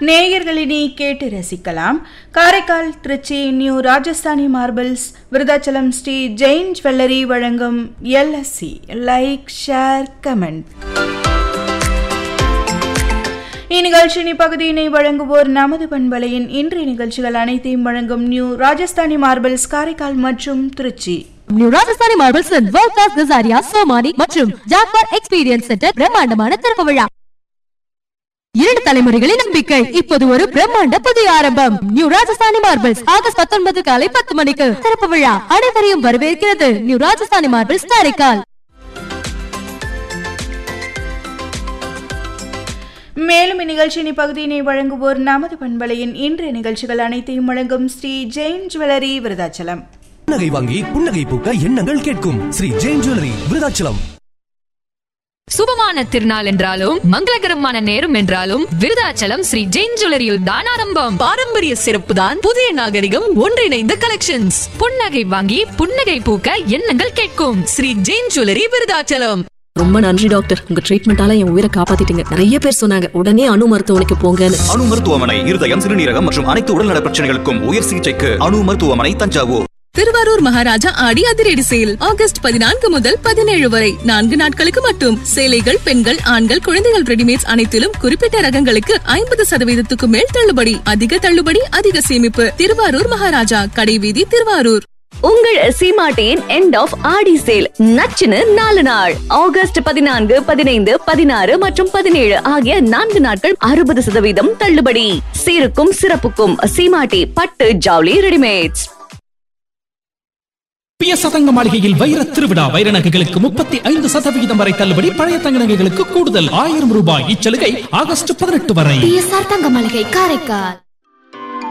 நேயர்களினி கேட்டு ரசிக்கலாம் Karaikal Trichy new Rajasthani marbles Virudhachalam Sri Jain jewellery வழங்கும் எல்எஸ்சி லைக் ஷேர் கமெண்ட் இந்நிகழ்ச்சியின் இப்பகுதியினை வழங்குவோர் நமது பண்பலையின் இன்றைய நிகழ்ச்சிகள் அனைத்தையும் வழங்கும் நியூ ராஜஸ்தானி மார்பிள்ஸ் காரைக்கால் மற்றும் Trichy new Rajasthani marbles world class Kajaria Somany மற்றும் ஜாக்வார் எக்ஸ்பீரியன்ஸ் சென்டர் பிரம்மாண்டமான திறப்பு விழா இரண்டு தலைமுறைகளின் நம்பிக்கை இப்போது ஒரு பிரம்மாண்ட புதிய ஆரம்பம் நியூ ராஜஸ்தானி மார்பிள்ஸ் ஆகஸ்ட் பத்தொன்பது காலை பத்து மணிக்கு திறப்பு விழா அனைவரையும் வரவேற்கிறது நியூ ராஜஸ்தானி மார்பிள்ஸ் காரைக்கால் மேலும் இந்நிகழ்ச்சியின் இப்பகுதியினை வழங்குவோர் நமது பண்பலையின் இன்றைய நிகழ்ச்சிகள் அனைத்தையும் வழங்கும் ஸ்ரீ ஜெயின் ஜுவல்லரி விருதாச்சலம் புன்னகை வாங்கி புன்னகை பூக்க எண்ணங்கள் கேட்கும் ஸ்ரீ ஜெயின் ஜுவல்லரி விருதாச்சலம் சுபமான திருநாள் என்றாலும் மங்களகரமான நேரம் என்றாலும் விருதாச்சலம் ஸ்ரீ ஜெயின் ஜுவல்லரியில் தான் ஆரம்பம் பாரம்பரிய சிறப்பு தான் புதிய நாகரிகம் ஒன்றிணைந்த கலெக்ஷன்ஸ் புன்னகை வாங்கி புன்னகை பூக்க எண்ணங்கள் கேட்கும் ஸ்ரீ ஜெயின் ஜுவல்லரி விருதாச்சலம் ரொம்ப நன்றி டாக்டர் உங்க ட்ரீட்மெண்டால என் உயிரை காப்பாத்திட்டீங்க நிறைய பேர் சொன்னாங்க உடனே அணு மருத்துவமனைக்கு போங்கன்னு அணு மருத்துவமனை இருதயம் சிறுநீரகம் மற்றும் அனைத்து உடல்நல பிரச்சனைகளுக்கும் உயர் சிகிச்சைக்கு அணு மருத்துவமனை தஞ்சாவூர் திருவாரூர் மகாராஜா ஆடி அதிரடி சேல் ஆகஸ்ட் பதினான்கு முதல் பதினேழு வரை நான்கு நாட்களுக்கு மட்டும் சேலைகள் பெண்கள் ஆண்கள் குழந்தைகள் ரெடிமேட்ஸ் அனைத்திலும் குறிப்பிட்ட ரகங்களுக்கு ஐம்பது சதவீதத்துக்கு மேல் தள்ளுபடி அதிக தள்ளுபடி அதிக சேமிப்பு திருவாரூர் மகாராஜா கடைவீதி திருவாரூர் உங்கள் சீமாட்டியின் எண்ட் ஆஃப் ஆடி சேல் நச்சுன்னு நாலு நாள் ஆகஸ்ட் பதினான்கு பதினைந்து பதினாறு மற்றும் பதினேழு ஆகிய நான்கு நாட்கள் அறுபது சதவீதம் தள்ளுபடி சீருக்கும் சிறப்புக்கும் சீமாட்டி பட்டு ஜவுளி ரெடிமேட்ஸ் பிய சதங்க மாளிகையில் வைர திருவிழா வைர நகைகளுக்கு முப்பத்தி ஐந்து சதவிகிதம் வரை தள்ளுபடி பழைய தங்க நகைகளுக்கு கூடுதல் ஆயிரம் ரூபாய் இச்சலுகை ஆகஸ்ட் பதினெட்டு வரை தங்க மளிகை காரைக்கால்